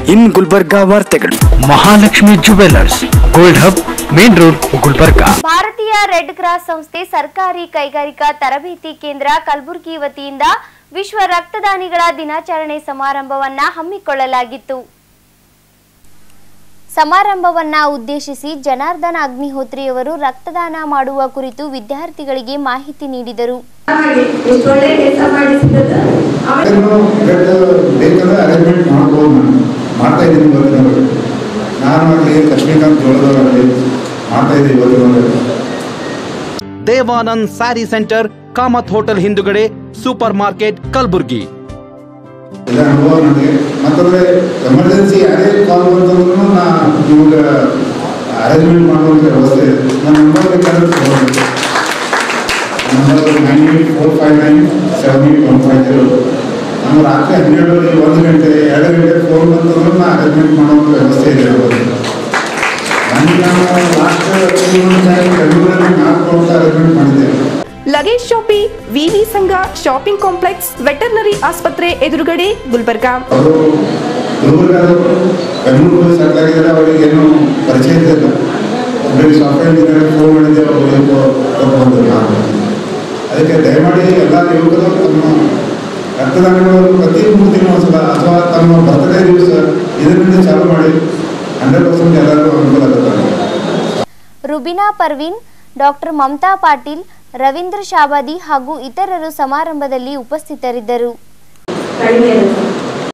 ಇನ್ ಗುಲ್ಬರ್ಗಾ ವಾರ್ತೆಗಳು Mahalakshmi jewellers gold hub main road Gulbarga Bharatiya Red cross ಸಂಸ್ಥೆ ಸರ್ಕಾರಿ ಕೈಗಾರಿಕಾ ತರಬೇತಿ ಕೇಂದ್ರ ಕಲಬುರಗಿ ವತಿಯಿಂದ ವಿಶ್ವ ರಕ್ತದಾನಿಗಳ ದಿನಾಚರಣೆ ಸಮಾರಂಭವನ್ನ ಹಮ್ಮಿಕೊಳ್ಳಲಾಗಿತ್ತು ಸಮಾರಂಭವನ್ನ ಉದ್ದೇಶಿಸಿ ಜನಾರ್ದನ ಅಗ್ನಿಹೋತ್ರಿಯವರು ರಕ್ತದಾನ ಮಾಡುವ ಕುರಿತು ವಿದ್ಯಾರ್ಥಿಗಳಿಗೆ ಮಾಹಿತಿ ನೀಡಿದರು ಮಾಡಿ ಎಷ್ಟು ಒಳ್ಳೆ ಕೆಲಸ ಮಾಡಿಸಿದ ಆಮೇಲೆ ಅದನ್ನು ಬ್ಲಡ್ ಬೇಕಂದ್ರೆ ಅರೇಂಜ್ಮೆಂಟ್ ಮಾಡ್ಬೋದು ನಾನು ಮಾಡ್ತಾ ಇದ್ದೀನಿ ಇವತ್ತಿನವರೆಗೆ ನಾನು ಆಗಲಿ ಲಕ್ಷ್ಮೀಕಾಂತ್ ಜೋಳದವರಾಗಲಿ ಮಾಡ್ತಾ ಇದ್ದೀನಿ ಇವತ್ತಿನವರೆಗೆ Devanand sari centre Kamath hotel ಹಿಂದುಗಡೆ ಸೂಪರ್ ಮಾರ್ಕೆಟ್ ಕಲಬುರ್ಗಿ ಇಲ್ಲ ಅನುಭವ ನನಗೆ ಮತ್ತಂದ್ರೆ ಎಮರ್ಜೆನ್ಸಿ ಯಾರೇ ಕಾಲ್ ಬಂತಂದ್ರೂ ನಾ ನಿಮ್ಗೆ ಅರೇಂಜ್ಮೆಂಟ್ ಮಾಡುವಂಥ ವ್ಯವಸ್ಥೆ ಇದೆ ನನ್ನ ನಂಬರ್ ಬೇಕಾದ್ರೆ ತಗೊಳ್ಬೇಕು number nine eight four five nine seven eight one five zero ನಾನು ರಾತ್ರಿ ಹನ್ನೆರಡರಲ್ಲಿ ಒಂದು ಗಂಟೆ ಎರಡು ಗಂಟೆ ಫೋನ್ ಬಂತಂದ್ರೂ ನಾ ಅರೇಂಜ್ಮೆಂಟ್ ಮಾಡುವಂಥ ವ್ಯವಸ್ಥೆ ಇದೆ ಅವತ್ತು ನನಗೆ ನಾನು ಲಾಸ್ಟ್ ಬೆಂಗಳೂರಲ್ಲಿ ನಾಲ್ಕು ಅಂತ ಅರೇಂಜ್ಮೆಂಟ್ ಮಾಡಿದ್ದೇನೆ ಲಗೇಜ್ ಶಾಪಿ ವಿವಿ ಸಂಘ ಶಾಪಿಂಗ್ ಕಾಂಪ್ಲೆಕ್ಸ್ ವೆಟರ್ನರಿ ಆಸ್ಪತ್ರೆ ಎದುರುಗಡೆ ಗುಲ್ಬರ್ಗಾ ಅವರು ಗುಲ್ಬರ್ಗಾದವರು ಬೆಂಗಳೂರು ಹೋಗಿ ಸೆಟ್ಲ್ ಆಗಿದ್ದಾರೆ ಅವರಿಗೆ ಏನು ಪರಿಚಯ ಇದ್ದಿಲ್ಲ ಒಬ್ಬರಿಗೆ ಸಾಫ್ಟ್ವೇರ್ ಇಂಜಿನಿಯರ್ ಫೋನ್ ಮಾಡಿದ್ದೆ ಅವರಿಗೆ ಕೊಟ್ಟು ಬಂದರು ನಾನು ಅದಕ್ಕೆ ದಯಮಾಡಿ ಎಲ್ಲ ಯುವಕರು ತಮ್ಮ ರಕ್ತದಾನಗಳು ಪ್ರತಿ ಮೂರು ತಿಂಗಳು ಒಂದ್ಸಲ ಅಥವಾ ತಮ್ಮ ಬರ್ತ್ಡೇ ದಿವಸ ಇದರಿಂದ ಚಾಲು ಮಾಡಿ ಹಂಡ್ರೆಡ್ ಪರ್ಸೆಂಟ್ ಎಲ್ಲರಿಗೂ ಅನುಕೂಲ ಆಗುತ್ತೆ ರುಬಿನಾ ಪರ್ವೀನ್ ಡಾಕ್ಟರ್ ಮಮತಾ ಪಾಟೀಲ್ ರವೀಂದ್ರ ಶಾಬಾದಿ ಹಾಗೂ ಇತರರು ಸಮಾರಂಭದಲ್ಲಿ ಉಪಸ್ಥಿತರಿದ್ದರು ಕಡಿಮೆ ಇರುತ್ತೆ